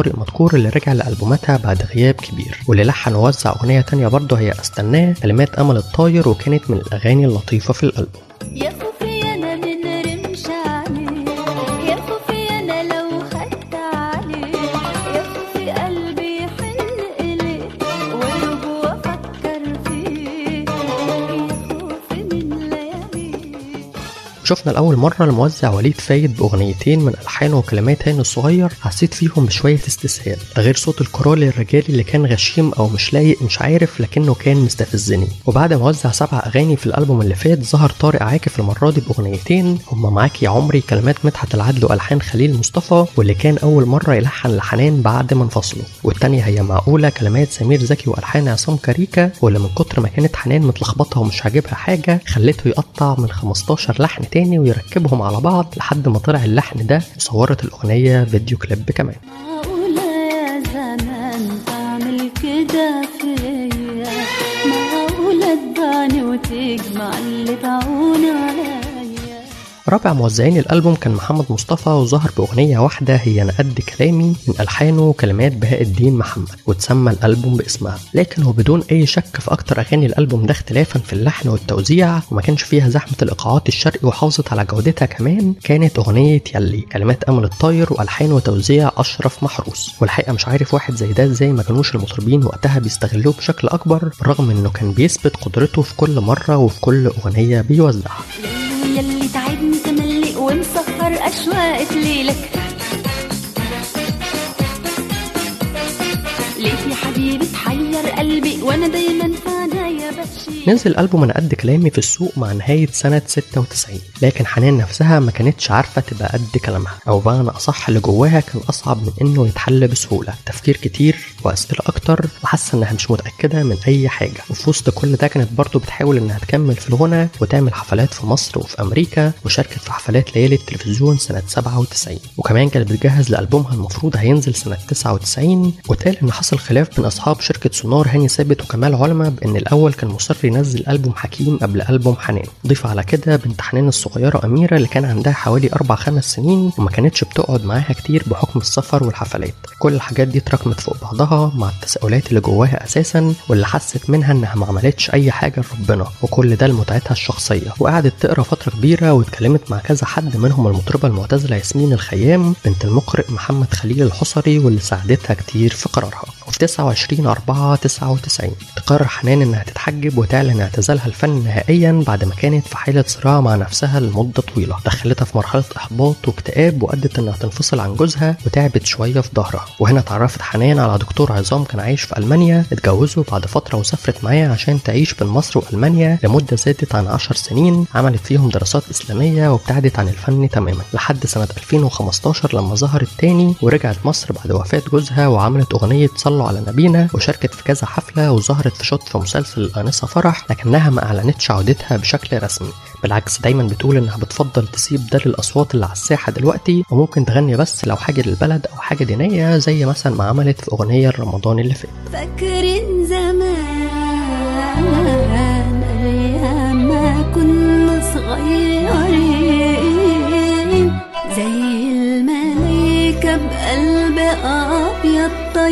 المشهور اللي رجع لألبوماتها بعد غياب كبير واللي لحن ووزع أغنية تانية برضه هي أستناه كلمات أمل الطاير وكانت من الأغاني اللطيفة في الألبوم يا خوفي انا من رمش عليك يا خوفي انا لو خدت عليك يا خوفي قلبي يحن اليك وارجو وافكر فيك يا خوفي من لياليك شفنا لأول مرة الموزع وليد فايد بأغنيتين من ألحانه وكلمات هاني الصغير حسيت فيهم بشوية استسهال ده غير صوت الكورال الرجالي اللي كان غشيم أو مش لايق مش عارف لكنه كان مستفزني وبعد ما وزع سبع أغاني في الألبوم اللي فات ظهر طارق عاكف المرة دي بأغنيتين هما معاك يا عمري كلمات مدحت العدل وألحان خليل مصطفى واللي كان أول مرة يلحن لحنان بعد ما انفصلوا والتانية هي معقولة كلمات سمير زكي وألحان عصام كاريكا واللي من كتر ما كانت حنان متلخبطة ومش عاجبها حاجة خلته يقطع من 15 لحن تاني ويركبهم على بعض لحد ما طلع اللحن ده وصورت الأغنية فيديو كليب كمان معقولة يا زمان تعمل كده فيا معقولة تبعني وتجمع اللي تعون عليا رابع موزعين الألبوم كان محمد مصطفى وظهر بأغنية واحدة هي أنا قد كلامي من ألحانه وكلمات بهاء الدين محمد وتسمى الألبوم باسمها لكن هو بدون أي شك في أكتر أغاني الألبوم ده اختلافا في اللحن والتوزيع وما كانش فيها زحمة الإيقاعات الشرقي وحافظت على جودتها كمان كانت أغنية يلي كلمات أمل الطاير وألحان وتوزيع أشرف محروس والحقيقة مش عارف واحد زي ده ازاي ما كانوش المطربين وقتها بيستغلوه بشكل أكبر بالرغم إنه كان بيثبت قدرته في كل مرة وفي كل أغنية بيوزعها ليلو يلي تعبني تملي ومسهر أشواق ليلك ليه يا حبيبي تحير قلبي وانا دايما في عناية بشيل نزل ألبوم أنا قد كلامي في السوق مع نهاية سنة 96 لكن حنان نفسها ما كانتش عارفة تبقى قد كلامها أو بمعنى أصح اللي جواها كان أصعب من إنه يتحل بسهولة تفكير كتير وأسئلة أكتر وحاسة إنها مش متأكدة من أي حاجة وفي وسط كل ده كانت برضه بتحاول إنها تكمل في الغنى وتعمل حفلات في مصر وفي أمريكا وشاركت في حفلات ليالي التلفزيون سنة 97 وكمان كانت بتجهز لألبومها المفروض هينزل سنة 99 واتقال إن حصل خلاف بين أصحاب شركة سونار هاني ثابت وكمال علمة بإن الأول كان مصر ينزل ألبوم حكيم قبل ألبوم حنان ضيف على كده بنت حنان الصغيرة أميرة اللي كان عندها حوالي أربع خمس سنين وما كانتش بتقعد معاها كتير بحكم السفر والحفلات كل الحاجات دي اتراكمت فوق بعضها مع التساؤلات اللي جواها أساسا واللي حست منها إنها ما عملتش أي حاجة لربنا وكل ده لمتعتها الشخصية وقعدت تقرا فترة كبيرة واتكلمت مع كذا حد منهم المطربة المعتزلة ياسمين الخيام بنت المقرئ محمد خليل الحصري واللي ساعدتها كتير في قرارها وفي 29 4 99 تقرر حنان انها تتحجب وتعلن اعتزالها الفن نهائيا بعد ما كانت في حالة صراع مع نفسها لمدة طويلة دخلتها في مرحلة احباط واكتئاب وادت انها تنفصل عن جوزها وتعبت شوية في ظهرها وهنا اتعرفت حنان على دكتور عظام كان عايش في المانيا اتجوزوا بعد فترة وسافرت معاه عشان تعيش بين مصر والمانيا لمدة زادت عن 10 سنين عملت فيهم دراسات اسلامية وابتعدت عن الفن تماما لحد سنة 2015 لما ظهرت تاني ورجعت مصر بعد وفاة جوزها وعملت اغنية صلوا على نبينا وشاركت في كذا حفلة وظهرت في شوط في مسلسل الآنسة فرح لكنها ما أعلنتش عودتها بشكل رسمي بالعكس دايما بتقول إنها بتفضل تسيب ده للأصوات اللي على الساحة دلوقتي وممكن تغني بس لو حاجة للبلد أو حاجة دينية زي مثلا ما عملت في أغنية رمضان اللي فات فاكرين زمان أيام ما كنا صغيرين زي الملايكة بقلب أبيض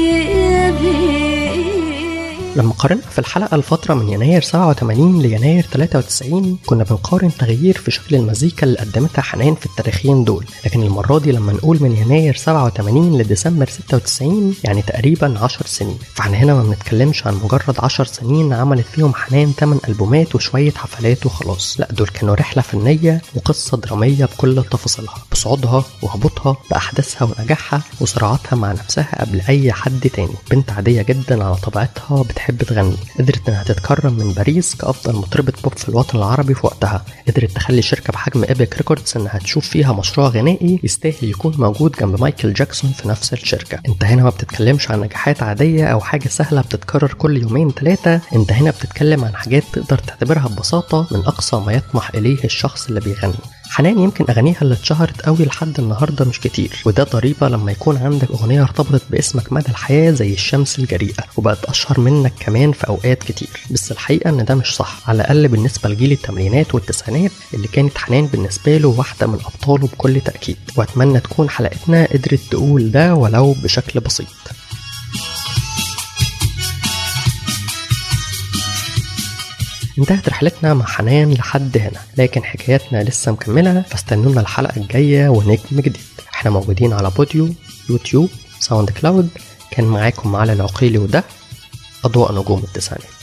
طيبين لما قارنا في الحلقة الفترة من يناير 87 ليناير 93 كنا بنقارن تغيير في شكل المزيكا اللي قدمتها حنان في التاريخين دول لكن المرة دي لما نقول من يناير 87 لديسمبر 96 يعني تقريبا 10 سنين فاحنا هنا ما بنتكلمش عن مجرد 10 سنين عملت فيهم حنان 8 ألبومات وشوية حفلات وخلاص لا دول كانوا رحلة فنية وقصة درامية بكل تفاصيلها بصعودها وهبوطها بأحداثها ونجاحها وصراعاتها مع نفسها قبل أي حد تاني بنت عادية جدا على طبيعتها بتحب تغني قدرت انها تتكرم من باريس كافضل مطربة بوب في الوطن العربي في وقتها قدرت تخلي شركة بحجم ايبك ريكوردز انها تشوف فيها مشروع غنائي يستاهل يكون موجود جنب مايكل جاكسون في نفس الشركة انت هنا ما بتتكلمش عن نجاحات عادية او حاجة سهلة بتتكرر كل يومين ثلاثة انت هنا بتتكلم عن حاجات تقدر تعتبرها ببساطة من اقصى ما يطمح اليه الشخص اللي بيغني حنان يمكن اغانيها اللي اتشهرت قوي لحد النهارده مش كتير وده ضريبه لما يكون عندك اغنيه ارتبطت باسمك مدى الحياه زي الشمس الجريئه وبقت اشهر منك كمان في اوقات كتير بس الحقيقه ان ده مش صح على الاقل بالنسبه لجيل الثمانينات والتسعينات اللي كانت حنان بالنسبه له واحده من ابطاله بكل تاكيد واتمنى تكون حلقتنا قدرت تقول ده ولو بشكل بسيط انتهت رحلتنا مع حنان لحد هنا لكن حكاياتنا لسه مكملة فاستنونا الحلقة الجاية ونجم جديد احنا موجودين على بوديو يوتيوب ساوند كلاود كان معاكم علي العقيلي وده أضواء نجوم التسعينات